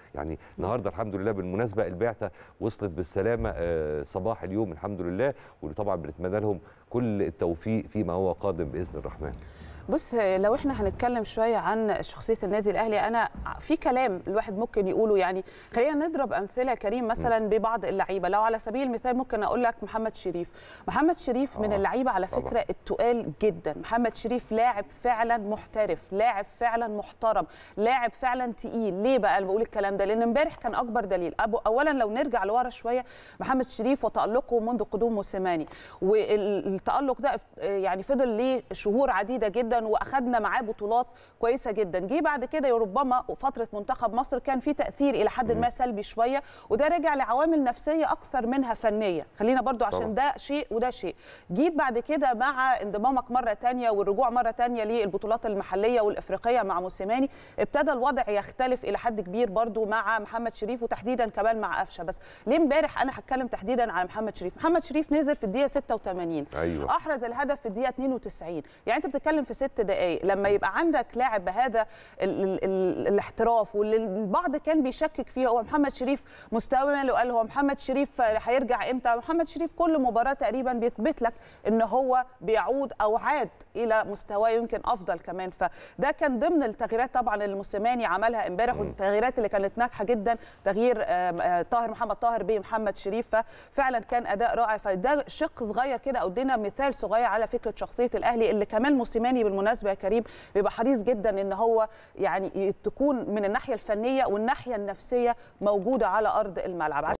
يعني النهارده الحمد لله بالمناسبه البعثه وصلت بالسلامه آه، صباح اليوم الحمد لله وطبعا بنتمنى لهم كل التوفيق فيما هو قادم باذن الرحمن بص لو احنا هنتكلم شويه عن شخصيه النادي الاهلي انا في كلام الواحد ممكن يقوله يعني خلينا نضرب امثله كريم مثلا ببعض اللعيبه لو على سبيل المثال ممكن اقول لك محمد شريف محمد شريف من آه، اللعيبه على طبعاً. فكره التقال جدا محمد شريف لاعب فعلا محترف لاعب فعلا محترم لاعب فعلا تقيل ليه بقى انا بقول الكلام ده لان امبارح كان اكبر دليل أبو اولا لو نرجع لورا شويه محمد شريف وتالقه منذ قدوم موسيماني والتالق ده يعني فضل ليه شهور عديده جدا واخدنا معاه بطولات كويسه جدا جه بعد كده ربما فتره منتخب مصر كان في تاثير الى حد ما سلبي شويه وده راجع لعوامل نفسيه اكثر منها فنيه خلينا برضو عشان طبعاً. ده شيء وده شيء جيت بعد كده مع انضمامك مره تانية والرجوع مره تانية للبطولات المحليه والافريقيه مع موسيماني ابتدى الوضع يختلف الى حد كبير برضو مع محمد شريف وتحديدا كمان مع قفشه بس ليه امبارح انا هتكلم تحديدا على محمد شريف محمد شريف نزل في الدقيقه 86 ايوه احرز الهدف في الدقيقه 92 يعني انت بتتكلم في ست دقائق لما يبقى عندك لاعب بهذا ال ال ال الاحتراف واللي البعض كان بيشكك فيه هو محمد شريف مستوى وقال هو محمد شريف هيرجع امتى محمد شريف كل مباراه تقريبا بيثبت لك ان هو بيعود او عاد الى مستواه يمكن افضل كمان فده كان ضمن التغييرات طبعا اللي موسيماني عملها امبارح مم. والتغييرات اللي كانت ناجحه جدا تغيير آم، آه، طاهر محمد طاهر بمحمد شريف ففعلا كان اداء رائع فده شق صغير كده او ادينا مثال صغير على فكره شخصيه الاهلي اللي كمان موسيماني بالمناسبه يا كريم بيبقى حريص جدا ان هو يعني تكون من الناحيه الفنيه والناحيه النفسيه موجوده على ارض الملعب